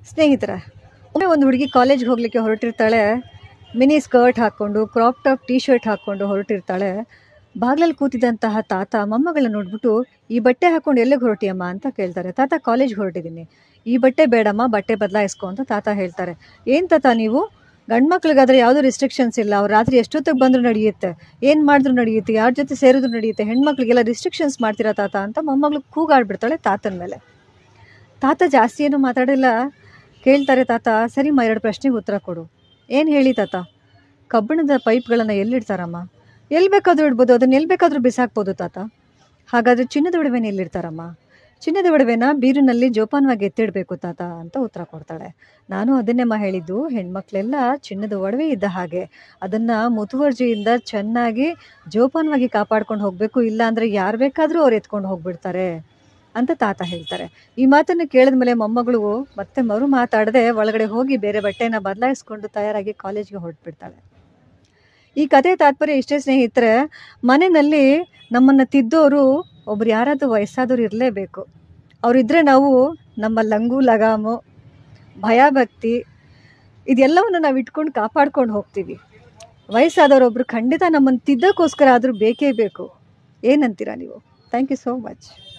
ಸ್ನೇಹಿತರ ಒಮ್ಮೆ ಒಂದು ಹುಡುಗಿ ಕಾಲೇಜ್ಗೆ ಹೋಗಲಿಕ್ಕೆ ಹೊರಟಿರ್ತಾಳೆ ಮಿನಿ ಸ್ಕರ್ಟ್ ಹಾಕ್ಕೊಂಡು ಕ್ರಾಪ್ ಟಾಪ್ ಟೀ ಶರ್ಟ್ ಹಾಕ್ಕೊಂಡು ಹೊರಟಿರ್ತಾಳೆ ಬಾಗ್ಲಲ್ಲಿ ಕೂತಿದ್ದಂತಹ ತಾತ ಮೊಮ್ಮಗಳನ್ನ ನೋಡ್ಬಿಟ್ಟು ಈ ಬಟ್ಟೆ ಹಾಕ್ಕೊಂಡು ಎಲ್ಲಿಗೆ ಹೊರಟಿಯಮ್ಮ ಅಂತ ಕೇಳ್ತಾರೆ ತಾತ ಕಾಲೇಜ್ಗೆ ಹೊರಟಿದ್ದೀನಿ ಈ ಬಟ್ಟೆ ಬೇಡಮ್ಮ ಬಟ್ಟೆ ಬದಲಾಯಿಸ್ಕೊ ಅಂತ ತಾತ ಹೇಳ್ತಾರೆ ಏನು ತಾತ ನೀವು ಗಂಡು ಮಕ್ಳಿಗಾದ್ರೆ ಯಾವುದೂ ರಿಸ್ಟ್ರಿಕ್ಷನ್ಸ್ ಇಲ್ಲ ಅವ್ರು ರಾತ್ರಿ ಎಷ್ಟೊತ್ತಿಗೆ ಬಂದರೂ ನಡೆಯುತ್ತೆ ಏನು ಮಾಡಿದ್ರು ನಡೆಯುತ್ತೆ ಯಾರ ಜೊತೆ ಸೇರಿದ್ರು ನಡೆಯುತ್ತೆ ಹೆಣ್ಮಕ್ಳಿಗೆಲ್ಲ ರಿಸ್ಟ್ರಿಕ್ಷನ್ಸ್ ಮಾಡ್ತೀರಾ ತಾತ ಅಂತ ಮೊಮ್ಮಗಳು ಕೂಗಾಡ್ಬಿಡ್ತಾಳೆ ತಾತನ ಮೇಲೆ ತಾತ ಜಾಸ್ತಿ ಏನು ಮಾತಾಡಿಲ್ಲ ಕೇಳ್ತಾರೆ ತಾತ ಸರಿಮ್ಮ ಎರಡು ಪ್ರಶ್ನೆಗೆ ಉತ್ತರ ಕೊಡು ಏನು ಹೇಳಿ ತಾತ ಕಬ್ಬಿಣದ ಪೈಪ್ಗಳನ್ನು ಎಲ್ಲಿಡ್ತಾರಮ್ಮ ಎಲ್ಲಿ ಬೇಕಾದರೂ ಇಡ್ಬೋದು ಅದನ್ನ ಎಲ್ಲಿ ಬೇಕಾದರೂ ಬಿಸಾಕ್ಬೋದು ತಾತ ಹಾಗಾದರೆ ಚಿನ್ನದ ಒಡವೆನ ಎಲ್ಲಿಡ್ತಾರಮ್ಮ ಚಿನ್ನದ ಒಡವೆನ ಬೀರಿನಲ್ಲಿ ಜೋಪಾನವಾಗಿ ಎತ್ತಿಡಬೇಕು ತಾತ ಅಂತ ಉತ್ತರ ಕೊಡ್ತಾಳೆ ನಾನು ಅದನ್ನೇಮ್ಮ ಹೇಳಿದ್ದು ಹೆಣ್ಮಕ್ಳೆಲ್ಲ ಚಿನ್ನದ ಒಡವೆ ಇದ್ದ ಹಾಗೆ ಅದನ್ನು ಮುತುವರ್ಜಿಯಿಂದ ಚೆನ್ನಾಗಿ ಜೋಪಾನವಾಗಿ ಕಾಪಾಡ್ಕೊಂಡು ಹೋಗಬೇಕು ಇಲ್ಲಾಂದರೆ ಯಾರು ಬೇಕಾದರೂ ಅವ್ರು ಎತ್ಕೊಂಡು ಹೋಗ್ಬಿಡ್ತಾರೆ ಅಂತ ತಾತ ಹೇಳ್ತಾರೆ ಈ ಮಾತನ್ನು ಕೇಳಿದ ಮೇಲೆ ಮೊಮ್ಮಗಳು ಮತ್ತೆ ಮರು ಮಾತಾಡದೆ ಒಳಗಡೆ ಹೋಗಿ ಬೇರೆ ಬಟ್ಟೆನ ಬದಲಾಯಿಸ್ಕೊಂಡು ತಯಾರಾಗಿ ಕಾಲೇಜ್ಗೆ ಹೊರಟ್ಬಿಡ್ತಾಳೆ ಈ ಕಥೆ ತಾತ್ಪರ್ಯ ಇಷ್ಟೇ ಸ್ನೇಹಿತರೆ ಮನೆಯಲ್ಲಿ ನಮ್ಮನ್ನು ತಿದ್ದೋರು ಒಬ್ರು ಯಾರಾದರೂ ವಯಸ್ಸಾದವ್ರು ಇರಲೇಬೇಕು ಅವರಿದ್ದರೆ ನಾವು ನಮ್ಮ ಲಂಗು ಲಗಾಮು ಭಯಭಕ್ತಿ ಇದೆಲ್ಲವನ್ನು ನಾವು ಇಟ್ಕೊಂಡು ಕಾಪಾಡ್ಕೊಂಡು ಹೋಗ್ತೀವಿ ವಯಸ್ಸಾದವರೊಬ್ಬರು ಖಂಡಿತ ನಮ್ಮನ್ನು ತಿದ್ದೋಕ್ಕೋಸ್ಕರ ಆದರೂ ಬೇಕೇ ಬೇಕು ಏನಂತೀರಾ ನೀವು ಥ್ಯಾಂಕ್ ಯು ಸೋ ಮಚ್